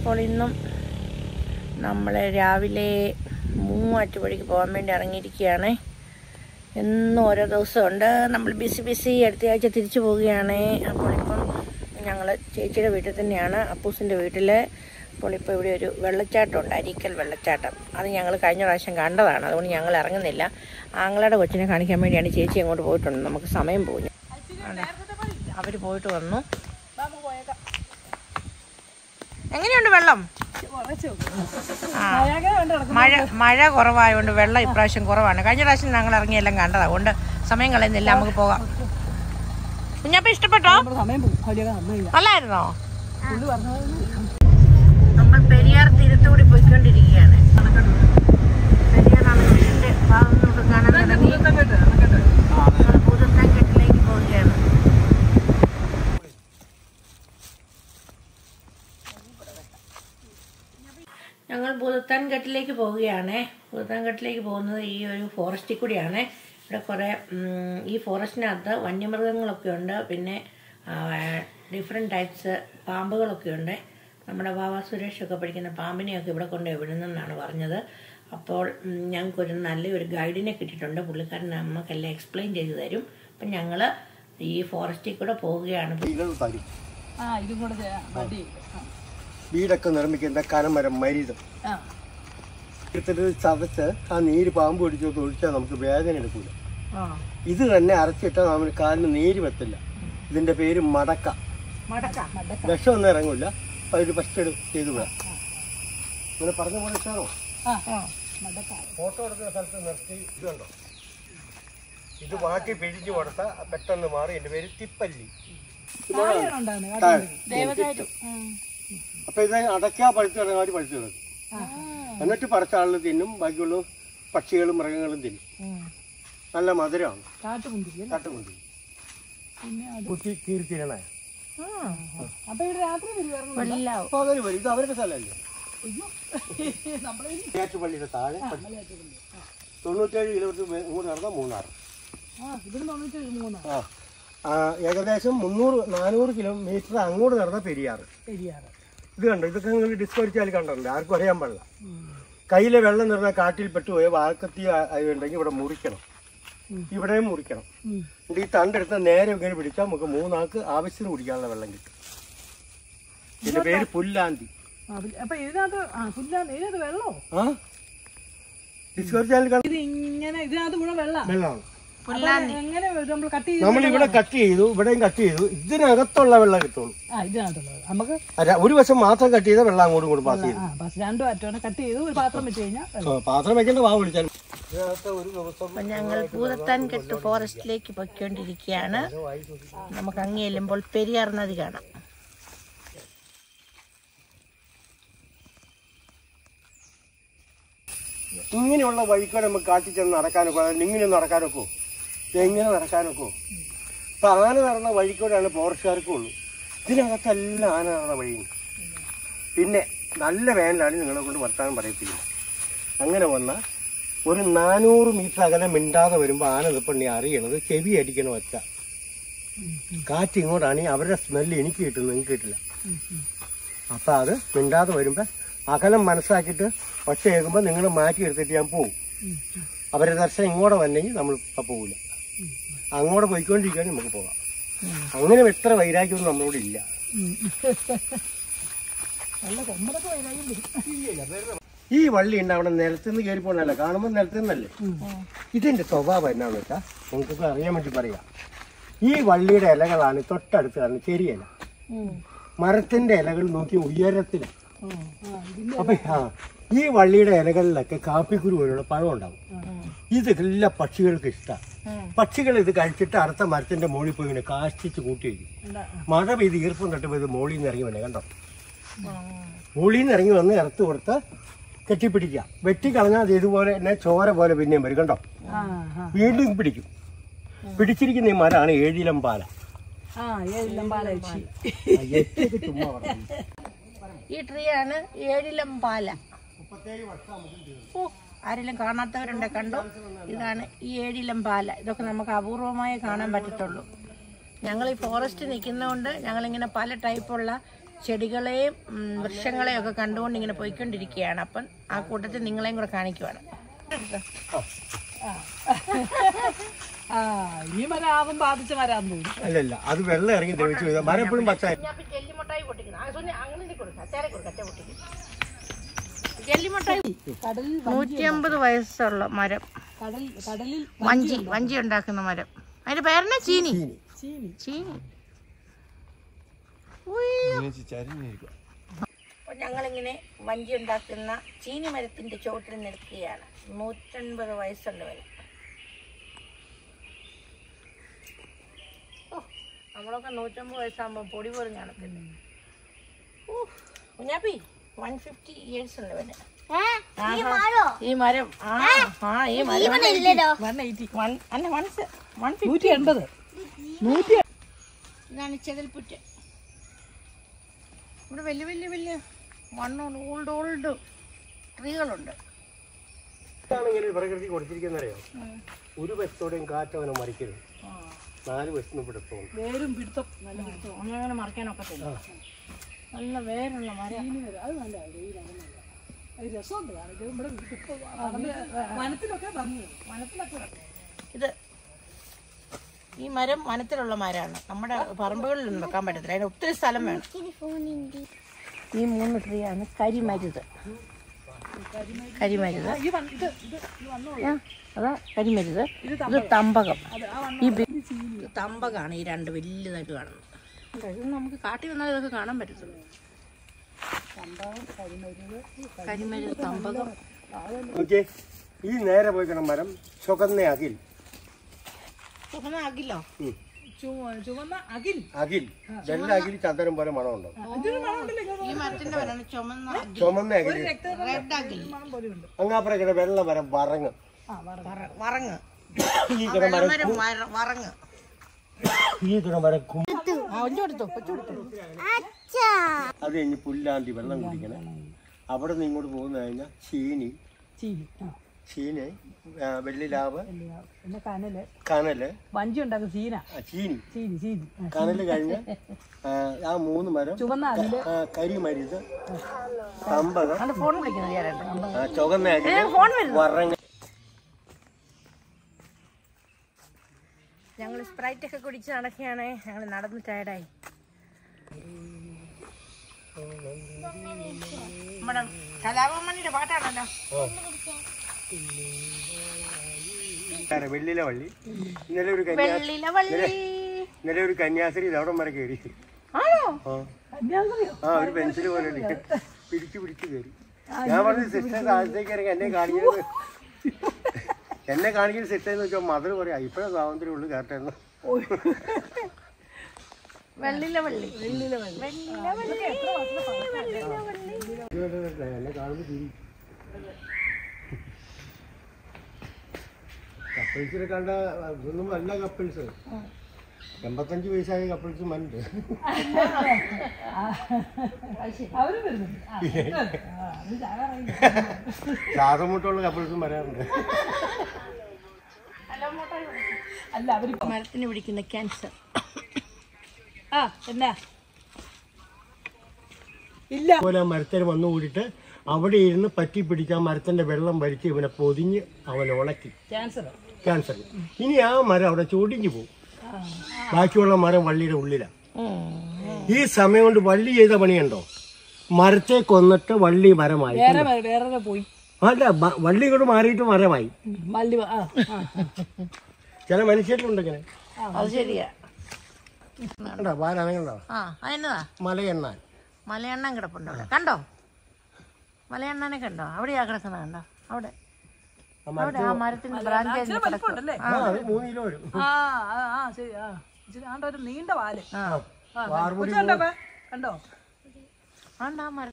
അപ്പോൾ ഇന്നും നമ്മൾ രാവിലെ മൂവാറ്റുപടിക്ക് പോകാൻ വേണ്ടി ഇറങ്ങിയിരിക്കുകയാണ് എന്നും ഓരോ ദിവസമുണ്ട് നമ്മൾ ബിസി ബിസി അടുത്ത ആഴ്ച തിരിച്ചു പോവുകയാണ് അപ്പോൾ ഇപ്പം ഞങ്ങൾ ചേച്ചിയുടെ വീട്ടിൽ തന്നെയാണ് അപ്പൂസിൻ്റെ വീട്ടിൽ അപ്പോൾ ഇപ്പോൾ ഇവിടെ ഒരു വെള്ളച്ചാട്ടം ഉണ്ട് അരിക്കൽ വെള്ളച്ചാട്ടം അത് ഞങ്ങൾ കഴിഞ്ഞ പ്രാവശ്യം കണ്ടതാണ് അതുകൊണ്ട് ഞങ്ങൾ ഇറങ്ങുന്നില്ല ആങ്ങളയുടെ കൊച്ചിനെ കാണിക്കാൻ വേണ്ടിയാണ് ചേച്ചി അങ്ങോട്ട് പോയിട്ടുണ്ട് നമുക്ക് സമയം പോകും അവർ പോയിട്ട് വന്നു എങ്ങനെയുണ്ട് വെള്ളം ആ മഴ മഴ കുറവായതുകൊണ്ട് വെള്ളം ഇപ്രാവശ്യം കുറവാണ് കഴിഞ്ഞ പ്രാവശ്യം ഞങ്ങൾ ഇറങ്ങിയെല്ലാം കണ്ടതാ അതുകൊണ്ട് സമയം കളയുന്നില്ല നമുക്ക് പോകാം കുഞ്ഞപ്പ ഇഷ്ടപ്പെട്ടോ നല്ലായിരുന്നോ നമ്മൾ പെരിയാർ തീരത്തുകൂടി പോയിക്കൊണ്ടിരിക്കുകയാണ് പെരിയാർ അണക്കെട്ടിന്റെ ഭാഗം നമുക്ക് കാണാൻ തുടങ്ങി നമ്മൾ ഭൂതത്താൻകെട്ടിലേക്ക് പോവുകയാണ് ഞങ്ങൾ ഭൂതത്താൻകെട്ടിലേക്ക് പോവുകയാണ് ഭൂതത്താൻകെട്ടിലേക്ക് പോകുന്നത് ഈ ഒരു ഫോറസ്റ്റിൽ കൂടിയാണ് ഇവിടെ കുറേ ഉം, ഈ ഫോറസ്റ്റിനകത്ത് വന്യമൃഗങ്ങളൊക്കെ ഉണ്ട് പിന്നെ ഡിഫറെൻറ്റ് ടൈപ്സ് പാമ്പുകളൊക്കെ ഉണ്ട് നമ്മുടെ ബാബ സുരേഷൊക്കെ പഠിക്കുന്ന പാമ്പിനെയൊക്കെ ഇവിടെ കൊണ്ട് വിടുന്നെന്നാണ് പറഞ്ഞത് അപ്പോൾ ഉം, ഞങ്ങൾക്കൊരു നല്ലൊരു ഗൈഡിനെ കിട്ടിയിട്ടുണ്ട് പുള്ളിക്കാരൻ നമുക്കെല്ലാം എക്സ്പ്ലെയിൻ ചെയ്തു തരും അപ്പം ഞങ്ങൾ ഈ ഫോറസ്റ്റിൽ കൂടെ പോവുകയാണ് തൈകൾ തരും ആ ഇതും കൂടെ ചെയ്യാം. മതി ആ. വീടൊക്കെ നിർമ്മിക്കുന്ന കനമരം മരുതം ആ എടുത്തിട്ട് ചതച്ച് ആ നീര് പാമ്പ് പിടിച്ച് ഒഴിച്ചാൽ നമുക്ക് വേദന എടുക്കൂല ആ ഇത് തന്നെ അരച്ചിട്ടാൽ നമ്മുടെ കാലിന് നീര് വെത്തില്ല ഇതിന്റെ പേര് മടക്ക മടക്കാം വിഷമൊന്നും ഇറങ്ങില്ല അതൊരു ഫസ്റ്റ് ചെയ്ത് വിടാം ഇങ്ങനെ പറഞ്ഞ പോലെ സാറോ ആ ആ ഫോട്ടോ എടുക്കുന്ന സ്ഥലത്ത് നിർത്തി ഇത് കണ്ടോ ഇത് വാട്ടി പിഴിഞ്ഞു കൊടുത്താൽ പെട്ടെന്ന് മാറി എൻ്റെ പേര് തിപ്പല്ലി ഉണ്ടാണ് താഴെ. അപ്പൊ ഇത് അടയ്ക്കാ പഴുത്ത് കിടങ്ങാൻ പഴുത്ത് കിടക്കും എന്നിട്ട് പറിച്ച ആളിൽ തിന്നും ബാക്കിയുള്ള പക്ഷികളും മൃഗങ്ങളും തിന്നും നല്ല മധുരമാണ് കാട്ടുമുന്തിരി കാട്ടുമുന്തി കുത്തി കീറി തിരണേ അപ്പൊ ഇവിടെ രാത്രി വരുവായിരുന്നു വെള്ളം അപ്പൊ അവര് വരും ഇത് അവരുടെ സ്ഥലമല്ലേ പള്ളിയുടെ താഴെ തൊണ്ണൂറ്റേഴ് കിലോമീറ്റർ ഇങ്ങോട്ട് നടന്നാൽ മൂന്നാർ ആ ഇവിടെ തൊണ്ണൂറ്റി മൂന്ന് ആ ആ, ഏകദേശം മുന്നൂറ് നാനൂറ് കിലോമീറ്റർ അങ്ങോട്ട് നടന്ന പെരിയാറ് പെരിയാറ് ഇത് കണ്ടോ ഇതൊക്കെ നിങ്ങൾ ഡിസ്കവറിച്ചാൽ കണ്ടിട്ടുണ്ട് ആർക്കും അറിയാൻ പാടില്ല കയ്യിലെ വെള്ളം നിറഞ്ഞ കാട്ടിൽ പെട്ടുപോയ വാക്കത്തി ആയതുണ്ടെങ്കിൽ ഇവിടെ മുറിക്കണം ഇവിടെയും മുറിക്കണം എന്നിട്ട് ഈ തണ്ടെടുത്ത് നേരെ ഇങ്ങനെ പിടിച്ചാൽ നമുക്ക് മൂന്നാൾക്ക് ആവശ്യത്തിന് കുടിക്കാനുള്ള വെള്ളം കിട്ടും ഇതിന്റെ പേര് പുല്ലാന്തി ആ, പി- അപ്പൊ ഇതിനകത്ത് ആ പുല്ലാണ് ഇതിനകത്ത് വെള്ളോ ആ ഡിസ്കവറി ചാനൽ കണ്ട ഇത് ഇങ്ങനെ ഇതിനകത്ത് മുഴുവൻ വെള്ളം വെള്ളമാണ് എങ്ങനെ നമ്മൾ കട്ട് ചെയ്ത് നമ്മൾ ഇവിടെ കട്ട് ചെയ്തു ഇവിടെയും കട്ട് ചെയ്തു ഇതിനകത്തുള്ള വെള്ളം കിട്ടുള്ളൂ ആ ഇതിനകത്തുള്ളത് നമുക്ക് അല്ല, ഒരു വശം മാത്രം കട്ട് ചെയ്ത വെള്ളം അങ്ങോട്ടും ഇങ്ങോട്ടും പാസ് ചെയ്തു ആ ബസ് രണ്ടും അറ്റോടെ കട്ട് ചെയ്ത് ഒരു പാത്രം വെച്ച് കഴിഞ്ഞാൽ വെള്ളം ആ, പാത്രം വെക്കേണ്ട വാ വിളിച്ചാൽ ഇതിനകത്ത് ഒരു ദിവസം അപ്പം ഞങ്ങൾ ഭൂതത്താൻകെട്ട് ഫോറസ്റ്റിലേക്ക് പൊയ്ക്കൊണ്ടിരിക്കുകയാണ് നമുക്ക് അങ്ങ് ചെല്ലുമ്പോൾ പെരിയാർ നദി കാണാം ഇങ്ങനെയുള്ള വഴിക്കൂടെ നമുക്ക് കാട്ടിൽ ചെന്ന് നടക്കാനൊക്കെ അതായത് ഇങ്ങനെ നടക്കാനൊക്കെ എങ്ങനെ നടക്കാനൊക്കെ ഇപ്പൊ ആന നടന്ന വഴിക്കൂടെയാണ് ഫോറസ്റ്റുകാർക്കും ഉള്ളൂ ഇതിനകത്തെല്ലാം ആന നടന്ന വഴിയും പിന്നെ നല്ല വേനലാണ് നിങ്ങളെ കൊണ്ട് വർത്താനം പറയിപ്പിക്കുന്നത് അങ്ങനെ വന്ന ഒരു നാനൂറ് മീറ്റർ അകലെ മിണ്ടാതെ വരുമ്പോൾ ആന നിപ്പണ്ണി അറിയണത് ചെവി അടിക്കണ ഒച്ച കാറ്റ് ഇങ്ങോട്ടാണെങ്കിൽ അവരുടെ സ്മെല്ല് എനിക്ക് കിട്ടും നിങ്ങൾക്ക് കിട്ടില്ല അപ്പം അത് മിണ്ടാതെ വരുമ്പോൾ അകലം മനസ്സാക്കിയിട്ട് ഒച്ച കേൾക്കുമ്പോൾ നിങ്ങൾ മാറ്റി എടുത്തിട്ട് ഞാൻ പോകും അവരുടെ ദർശനം ഇങ്ങോട്ട് വന്നെങ്കിൽ നമ്മൾ ഇപ്പം പോകില്ല അങ്ങോട്ട് പോയിക്കൊണ്ടിരിക്കുകയാണെങ്കിൽ നമുക്ക് പോകാം അങ്ങനെ എത്ര വൈരാഗ്യമൊന്നും നമ്മളോട് ഇല്ല നല്ല കൊമ്പനൊക്കെ വൈരാഗ്യം വരും ഈ വള്ളി ഉണ്ട് അവിടെ നിലത്തുനിന്ന് കയറി പോകണല്ല കാണുമ്പോൾ നിലത്തുനിന്നല്ലേ ഇതിന്റെ സ്വഭാവം എന്നാന്ന് വെച്ചാൽ നിങ്ങൾക്കൊക്കെ അറിയാൻ വേണ്ടി പറയാം ഈ വള്ളിയുടെ ഇലകളാണ് തൊട്ടടുത്ത് കാണുന്നത് ചെറിയല മരത്തിന്റെ ഇലകൾ നോക്കി ഉയരത്തിൽ അപ്പൊ ആ ഈ വള്ളിയുടെ ഇലകളിലൊക്കെ കാപ്പിക്കുരു പോലുള്ള പഴം ഉണ്ടാവും ഇതെല്ലാം പക്ഷികൾക്ക് ഇഷ്ടമാണ് പക്ഷികൾ ഇത് കഴിച്ചിട്ട് അടുത്ത മരത്തിന്റെ മുകളിൽ പോയി ഇങ്ങനെ കാഷ്ടിച്ച് കൂട്ടി വയ്ക്കും മഴ പെയ്ത് ഈർപ്പം തട്ടുമ്പോൾ ഇത് മുകളിൽ നിന്ന് ഇറങ്ങി വന്നെ കണ്ടോ മുകളിൽ നിന്ന് ഇറങ്ങി വന്ന് ഇറത്ത് കൊടുത്ത് കെട്ടിപ്പിടിക്കുക വെട്ടിക്കളഞ്ഞാൽ അത് ഇതുപോലെ തന്നെ ചോര പോലെ പിന്നെയും വരും കണ്ടോ ആ ആ വീണ്ടും പിടിക്കും പിടിച്ചിരിക്കുന്ന ഈ മരമാണ് ഏഴിലം പാല ആ ഏതെല്ലാം പാലച്ചി ചുമ്മാ പറഞ്ഞു ഈ ട്രീ ആണ് ഏഴിലം പാല ഓ ആരെങ്കിലും കാണാത്തവരുണ്ട് കണ്ടോ ഇതാണ് ഈ ഏഴിലം പാല ഇതൊക്കെ നമുക്ക് അപൂർവമായി കാണാൻ പറ്റത്തുള്ളൂ ഞങ്ങൾ ഈ ഫോറസ്റ്റ് നിൽക്കുന്നതുകൊണ്ട് ഞങ്ങളിങ്ങനെ പല ടൈപ്പുള്ള ചെടികളെയും ഉം, വൃക്ഷങ്ങളെയും ഒക്കെ കണ്ടുകൊണ്ട് ഇങ്ങനെ പോയിക്കൊണ്ടിരിക്കുകയാണ് അപ്പം ആ കൂട്ടത്തിൽ നിങ്ങളെയും കൂടെ കാണിക്കുവാണ് ആ ഈ മരം ആവും ബാധിച്ച മരാന്ന് തോന്നുന്നു അല്ലല്ല അത് വെള്ളം ഇറങ്ങി ദ്രവിച്ചു പോയതാ മരം എപ്പോഴും പച്ച ജെല്ലിമുട്ടായി പൊട്ടിക്കണം അങ്ങനെ കൊടുക്കാം അച്ചാരെ കൊടുക്കാം അച്ഛ പൊട്ടിക്കും ജെല്ലിമുട്ടായി കടലിൽ നൂറ്റി അമ്പത് വയസ്സുള്ള മരം കടൽ കടലിൽ വഞ്ചി വഞ്ചി ഉണ്ടാക്കുന്ന മരം അതിന്റെ പേരെന്നാ ചീനി ചീനി ചീനി ഉയ്യോ. അപ്പോൾ ഞങ്ങളിങ്ങനെ വഞ്ചി ഉണ്ടാക്കുന്ന ചീനി മരത്തിന്റെ ചോട്ടിൽ നിൽക്കുകയാണ് നൂറ്റൻപത് വയസ്സുണ്ട് വരെ ഓ നമ്മളൊക്കെ നൂറ്റമ്പത് വയസ്സാകുമ്പോൾ പൊടി പോലും കാണത്തില്ല ഓ കുഞ്ഞാപ്പി വൺ ഫിഫ്റ്റി ഇയേഴ്സ് ഉണ്ട് ഇവന് ആഹാ. ഈ മരം ആ ആ ഈ മരം വൺ എയ്റ്റി വൺ അല്ല വൺ വൺ നൂറ്റി എൺപത് നൂറ്റി ഇതാണ് ചെതൽപ്പുറ്റ് ഇവിടെ വലിയ വലിയ വലിയ വൺ ഓൾഡ് ഓൾഡ് ട്രീകളുണ്ട് ഇതാണ് ഇങ്ങനെ ഒരു പ്രകൃതി കൊടുത്തിരിക്കുന്ന അറിയോ ഒരു വശത്തോടെയും കാറ്റ് അവനെ മറിക്കരുത് നാല് വശത്തുനിന്ന് പിടുത്തവും വേരും പിടുത്തം നല്ല പിടുത്തം അങ്ങനെ മറിക്കാനൊക്കത്തില്ല നല്ല വേരുള്ള മരം ചീനി വരും അത് നല്ല ഈ മരം നല്ല അത് രസമുണ്ട് കാണാൻ. ഇത് ഇവിടെ ഇപ്പൊ വനത്തിലൊക്കെ ഭംഗി വനത്തിലൊക്കെ ഇത് ഈ മരം വനത്തിലുള്ള മരമാണ് നമ്മുടെ പറമ്പുകളിലൊന്നും വെക്കാൻ പറ്റത്തില്ല അതിന് ഒത്തിരി സ്ഥലം വേണം ഈ മൂന്ന് ട്രീ ആണ് കരിമരുത് കരിമരുത് ഈ വൺ ഇത് ഇത് ഇത് വന്നു ആ, അതാ കരിമരുത് ഇത് തമ്പകം അത് ആ വണ്ണം ഈ ബി- ഇത് തമ്പകാണ് ഈ രണ്ട് വലുതായിട്ട് കാണുന്നത് കണ്ടോ, ഇത് നമുക്ക് കാട്ടി വന്നാൽ ഇതൊക്കെ കാണാൻ പറ്റത്തുള്ളൂ കരിമരുത് തമ്പകം ഓക്കെ ഈ നേരെ പോയിക്കണം മരം ചുവന്ന അകിൽ ചുവന്ന അകിലോ ഉം. ചുവ- ചുവന്ന അകിൽ അകിൽ വെള്ള അകിൽ ചന്ദനം പോലെ മണമുണ്ടാവും ഇതിന് മണമുണ്ടല്ലോ ഈ മരത്തിന്റെ പേരാണ് ചുമന്ന അകിൽ ചുമന്ന അകിൽ റെഡ് അകിൽ മണം പോലെ ഉണ്ട് അങ്ങാപ്പുറം കിട വെള്ള മരം വറങ്ങ് ആ പറ വറ- വറങ്ങ് ഈ ആ കിട മരം വെള്ളമരം വര- വറങ്ങ് ഈ കിട മരം കു- ആ ഒഞ്ചു കൊടുത്തു കൊച്ചു കൊടുത്തു അത് കഴിഞ്ഞ് പുല്ലാന്തി വെള്ളം കുടിക്കണം അവിടെ നിന്ന് ഇങ്ങോട്ട് പോകുന്ന കഴിഞ്ഞാൽ ചീനി ചീനി ആ ചീനി ആ, വെള്ളിലാവ് വലിയ പിന്നെ കനല് കനല് വഞ്ചി ഉണ്ടാക്കും സീന ആ, ചീനി ചീനി ചീനി ആ. കനല് കഴിഞ്ഞ് ആ, ആ മൂന്ന് മരം ചുവന്ന അകില് ആ, കരിമരുത് തമ്പകം അത് ഫോൺ വിളിക്കുന്നത് ഞാനുണ്ട് ആ, ചുവന്ന അകില് ഫോൺ വരുന്നു വറങ്ങ് ഞങ്ങൾ സ്പ്രൈറ്റ് ഒക്കെ കുടിച്ച് നടക്കുകയാണ് ഞങ്ങൾ നടന്ന് ടയർഡായി നമ്മുടെ കലാഭവമണിയുടെ പാട്ടാണല്ലോ ആരാ? വെള്ളില വള്ളി ഇന്നലെ ഒരു കന്യാ വെള്ളില വള്ളി ഇന്നലെ ഒരു കന്യാസ്ത്രീ ഇത് അവിടം വരെ കയറി ആണോ ആ കന്യാകുമാരിയോ ആ ഒരു പെൻസിൽ പോലെ ഉണ്ട്. പിടിച്ചു പിടിച്ചു കയറി ഞാൻ പറഞ്ഞു സിസ്റ്റർ താഴത്തേക്ക് ഇറങ്ങി എന്നെ കാണിക്കുന്നത് എന്നെ കാണിക്കുന്ന സിസ്റ്റർ എന്ന് വെച്ചാൽ മദർ പറയാ ഇപ്പഴേ സ്വാതന്ത്ര്യം ഉള്ളു കയറട്ടെന്ന് വെള്ളില വള്ളി വെള്ളില വള്ളി വെള്ളില വള്ളി എന്നെ കാണുമ്പോൾ ചിരി കപ്പിൾസിനെ കണ്ട ഇതൊന്നും അല്ല കപ്പിൾസ് എൺപത്തഞ്ച് വയസ്സായ കപ്പിൾസ് മനുണ്ട് അവരും വരുന്നുണ്ട് ആ, ആ, അത് ഞാൻ അറിയില്ല. ശ്വാസമുട്ടുള്ള കപ്പിൾസും വരാറുണ്ട് അല്ല അവര് മരത്തിന് പിടിക്കുന്ന ക്യാൻസർ ആ എന്നാ ഇല്ല അതുപോലെ ആ മരത്തിൽ വന്നു കൂടിയിട്ട് അവിടെ ഇരുന്ന് പറ്റി പിടിച്ച് ആ മരത്തിന്റെ വെള്ളം വലിച്ച് ഇവനെ പൊതിഞ്ഞ് അവൻ ഉണക്കി ക്യാൻസർ ക്യാൻസർ ഇനി ആ മരം അവിടെ ചൊടിഞ്ഞു പോകും ബാക്കിയുള്ള മരം വള്ളിയുടെ ഉള്ളിലാണ് ഈ സമയം കൊണ്ട് വള്ളി ചെയ്ത പണിയുണ്ടോ മരത്തെ കൊന്നിട്ട് വള്ളി മരമായി വേറെ വ- വേറെ പോയി അല്ല മ- വള്ളി ഇങ്ങോട്ട് മാറിയിട്ട് മരമായി മല്ലി ആ ആ, ചില മനുഷ്യരിലുണ്ട് ഇങ്ങനെ അത് ശരിയാ കണ്ടോ പാലനങ്ങളുണ്ടോ ആ അതെന്നതാ മലയെണ്ണാൻ മലയണ്ണൻ കിടപ്പുണ്ടോ അവിടെ കണ്ടോ മലയണ്ണനെ കണ്ടോ അവിടെയാ കിടക്കുന്ന കണ്ടോ അവിടെ അവിടെ ആ മരത്തിന്റെ ബ്രാഞ്ച് ഉണ്ടല്ലേ ആ അത് മൂന്ന് കിലോ വരും ആ ആ ആ ശരി ആ ഇച്ചിരി ആണ്ട് ഒരു നീണ്ട വാല് ആ ആ വാർമുടി കൊച്ചു കണ്ടോ അപ്പൊ? കണ്ടോ ആണ്ടാ മരം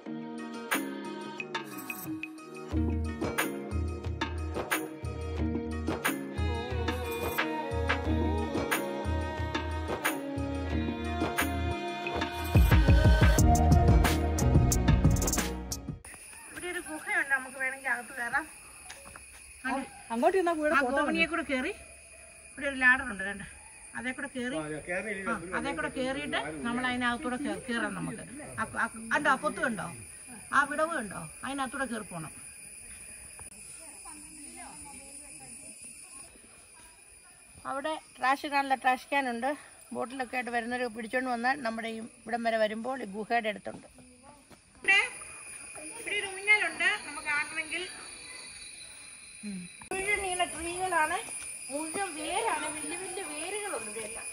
ഇവിടെ ഒരു ഗുഹയുണ്ട് നമുക്ക് വേണമെങ്കിൽ അകത്ത് കയറാം അങ്ങോട്ട് ചെന്നാ കൂടെ ആ ഗോവണിയെ കൂടെ കയറി ഇവിടെ ഒരു ലാഡർ ഉണ്ട് രണ്ട് അതേ കൂടെ കയറി ആ, കേരളയിൽ ആ, അതേ കൂടെ കയറിയിട്ട് നമ്മൾ അതിനകത്തൂടെ കേ- കയറാം നമുക്ക് അ- അ- കണ്ടോ പൊത്ത് കണ്ടോ ആ വിടവ് കണ്ടോ അതിനകത്തൂടെ കയറി പോണം അവിടെ ട്രാഷ് ഇടാനുള്ള ട്രാഷ് ക്യാൻ ഉണ്ട് ബോട്ടിലൊക്കെ ആയിട്ട് വരുന്നവർ പിടിച്ചോണ്ട് വന്നാൽ നമ്മുടെ ഈ ഇവിടം വരെ വരുമ്പോൾ ഈ ഗുഹയുടെ അടുത്തുണ്ട് ഇവിടെ ഇവിടെ ഒരു ഊഞ്ഞാലുണ്ട് നമുക്ക് ആടണമെങ്കിൽ മുഴുവൻ ഇങ്ങനെ ട്രീകളാണ് മുഴുവൻ വേരാണ് വലിയ വലിയ വേരുകളുണ്ട് ഇവയെല്ലാം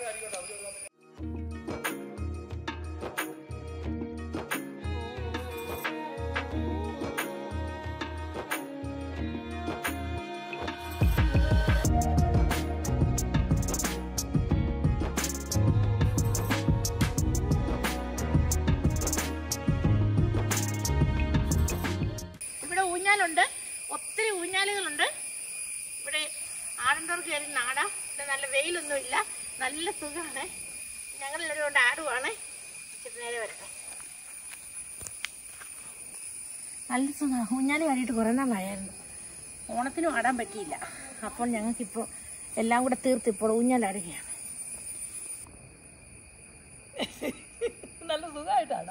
ഇവിടെ ഊഞ്ഞാലുണ്ട് ഒത്തിരി ഊഞ്ഞാലുകളുണ്ട് ഇവിടെ ആടണ്ടവർക്ക് കയറി നാടാം ഇവിടെ നല്ല വെയിലൊന്നും ഇല്ല നല്ല സുഖമാണ് ഞങ്ങളെല്ലാവരും കൊണ്ട് ആടുവാണ് ഇച്ചിരി നേരെ വരട്ടെ നല്ല സുഖമാണ് ഊഞ്ഞാല് കയറിയിട്ട് കുറേ നാളായിരുന്നു ഓണത്തിനും ആടാൻ പറ്റിയില്ല അപ്പോൾ ഞങ്ങൾക്കിപ്പോൾ എല്ലാം കൂടെ തീർത്ത് ഇപ്പോൾ ഊഞ്ഞാലാടുകയാണ് നല്ല സുഖമായിട്ടാണ്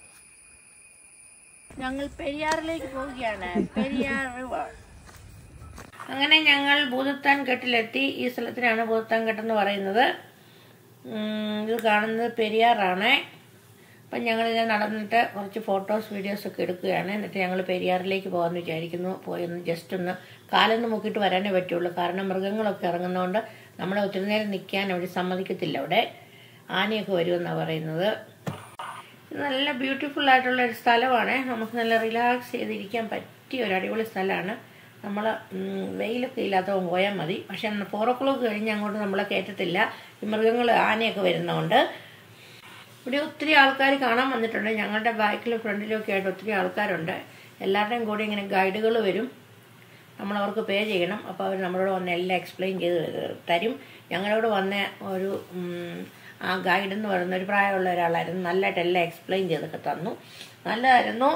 ഞങ്ങൾ പെരിയാറിലേക്ക് പോവുകയാണ് പെരിയാർ റിവർ അങ്ങനെ ഞങ്ങൾ ഭൂതത്താൻ കെട്ടിലെത്തി ഈ സ്ഥലത്തിനാണ് ഭൂതത്താൻ കെട്ടെന്ന് പറയുന്നത് ഉം, ഇത് കാണുന്നത് പെരിയാറാണ് അപ്പം ഞങ്ങൾ ഇത് നടന്നിട്ട് കുറച്ച് ഫോട്ടോസ് വീഡിയോസ് ഒക്കെ എടുക്കുകയാണ് എന്നിട്ട് ഞങ്ങൾ പെരിയാറിലേക്ക് പോകാമെന്ന് വിചാരിക്കുന്നു പോയി ഒന്ന് ജസ്റ്റ് ഒന്ന് കാലൊന്ന് മുക്കിയിട്ട് വരാനേ പറ്റുള്ളൂ കാരണം മൃഗങ്ങളൊക്കെ ഇറങ്ങുന്നതുകൊണ്ട് നമ്മളെ ഒത്തിരി നേരം നിൽക്കാൻ അവർ സമ്മതിക്കത്തില്ല അവിടെ ആനയൊക്കെ വരുമെന്നാണ് പറയുന്നത് ഇത് നല്ല ബ്യൂട്ടിഫുൾ ആയിട്ടുള്ള ഒരു സ്ഥലമാണ് നമുക്ക് നല്ല റിലാക്സ് ചെയ്തിരിക്കാൻ പറ്റിയ ഒരു അടിപൊളി സ്ഥലമാണ് നമ്മൾ വെയിലൊക്കെ ഇല്ലാത്തവൻ പോയാൽ മതി പക്ഷെ ഫോർ ഓ ക്ലോക്ക് കഴിഞ്ഞ് അങ്ങോട്ട് നമ്മളെ കയറ്റത്തില്ല ഈ മൃഗങ്ങൾ ആനയൊക്കെ വരുന്നതുകൊണ്ട് ഇവിടെ ഒത്തിരി ആൾക്കാർ കാണാൻ വന്നിട്ടുണ്ട് ഞങ്ങളുടെ ബാക്കിലും ഫ്രണ്ടിലും ഒക്കെ ആയിട്ട് ഒത്തിരി ആൾക്കാരുണ്ട് എല്ലാവരുടെയും കൂടെ ഇങ്ങനെ ഗൈഡുകൾ വരും നമ്മൾ അവർക്ക് പേ ചെയ്യണം അപ്പോൾ അവർ നമ്മളോട് വന്ന് എല്ലാം എക്സ്പ്ലെയിൻ ചെയ്ത് തരും ഞങ്ങളോട് വന്ന ഒരു ഉം, ആ ഗൈഡ് എന്ന് പറയുന്ന ഒരു പ്രായമുള്ള ഒരാളായിരുന്നു നല്ലതായിട്ട് എല്ലാം എക്സ്പ്ലെയിൻ ചെയ്തൊക്കെ തന്നു നല്ലതായിരുന്നു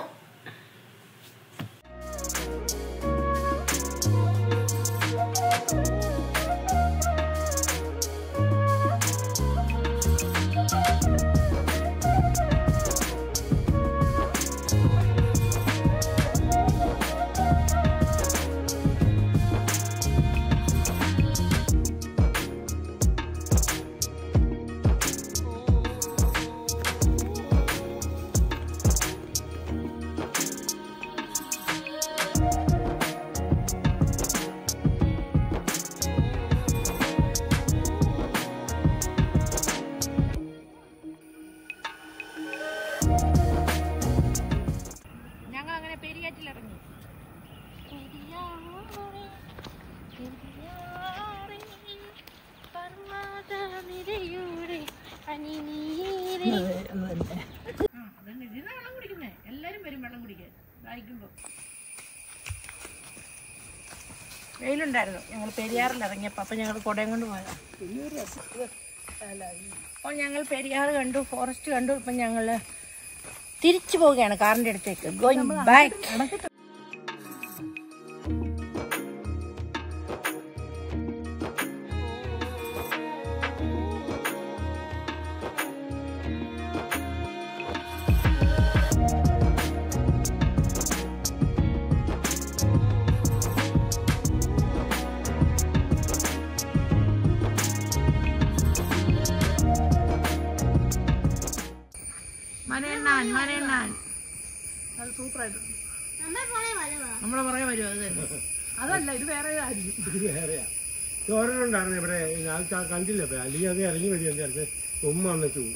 ഞങ്ങൾ അങ്ങനെ പെരിയാറ്റിലിറങ്ങി വെള്ളം കുടിക്കുന്നേ എല്ലാരും വരും വെള്ളം കുടിക്കാൻ ദാഹിക്കുമ്പോ വെയിലുണ്ടായിരുന്നു ഞങ്ങൾ പെരിയാറിൽ ഇറങ്ങിയപ്പോൾ അപ്പം ഞങ്ങൾ കുടയും കൊണ്ട് പോയതാ അപ്പോൾ ഞങ്ങൾ പെരിയാർ കണ്ടു ഫോറസ്റ്റ് കണ്ടു ഇപ്പം ഞങ്ങൾ തിരിച്ചു പോവുകയാണ് കാറിന്റെ അടുത്തേക്ക് ഗോയിങ് ബാക്ക് മനയണ്ണാൻ മനയണ്ണാൻ അത് സൂപ്പറായിട്ടുണ്ട് നമ്മളെ പുറകെ വരുമോ അത് തന്നെ അതല്ല ഇത് വേറെ ആയിരിക്കും ഇത് വേറെയാ ചോരനുണ്ടായിരുന്നു ഇവിടെ ഞാൻ ക- കണ്ടില്ല ഇപ്പൊ അല്ലെങ്കിൽ അത് ഇറങ്ങി വരും എന്റെ അടുത്ത് ഉമ്മ വന്നിട്ട് പോകും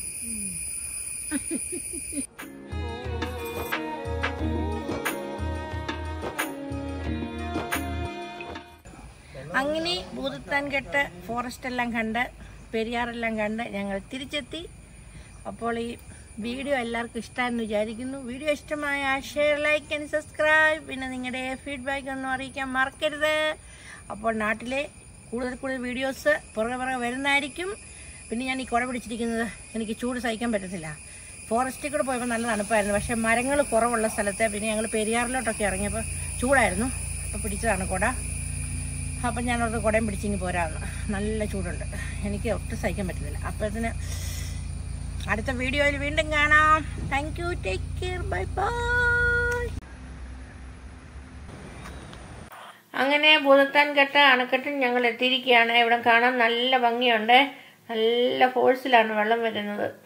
അങ്ങനെ ഭൂതത്താൻ കെട്ട് ഫോറസ്റ്റ് എല്ലാം കണ്ട് പെരിയാറെല്ലാം കണ്ട് ഞങ്ങൾ തിരിച്ചെത്തി അപ്പോൾ ഈ വീഡിയോ എല്ലാവർക്കും ഇഷ്ടമായെന്ന് വിചാരിക്കുന്നു വീഡിയോ ഇഷ്ടമായ ഷെയർ ലൈക്ക് ആൻഡ് സബ്സ്ക്രൈബ് പിന്നെ നിങ്ങളുടെ ഫീഡ്ബാക്ക് ഒന്നും അറിയിക്കാൻ മറക്കരുത് അപ്പോൾ നാട്ടിലെ കൂടുതൽ കൂടുതൽ വീഡിയോസ് പുറകെ പുറകെ വരുന്നതായിരിക്കും പിന്നെ ഞാൻ ഈ കുട പിടിച്ചിരിക്കുന്നത് എനിക്ക് ചൂട് സഹിക്കാൻ പറ്റത്തില്ല ഫോറസ്റ്റിൽ കൂടെ പോയപ്പോൾ നല്ല തണുപ്പായിരുന്നു പക്ഷേ മരങ്ങൾ കുറവുള്ള സ്ഥലത്ത് പിന്നെ ഞങ്ങൾ പെരിയാറിലോട്ടൊക്കെ ഇറങ്ങിയപ്പോൾ ചൂടായിരുന്നു അപ്പോൾ പിടിച്ചതാണ് കുട അപ്പം ഞാനോട് കുടയും പിടിച്ചിങ്ങി പോരാന്ന് നല്ല ചൂടുണ്ട് എനിക്ക് ഒട്ടും സഹിക്കാൻ പറ്റുന്നില്ല അപ്പോഴത്തിന് അടുത്ത വീഡിയോയിൽ വീണ്ടും കാണാം thank you take care bye bye അങ്ങനെ ഭൂതത്താൻ കെട്ട അണക്കെട്ടിൽ ഞങ്ങൾ എത്തിയിരിക്കുകയാണ് ഇവിടെ കാണാൻ നല്ല ഭംഗിയുണ്ട് നല്ല ഫോഴ്സിലാണ് വെള്ളം വരുന്നത്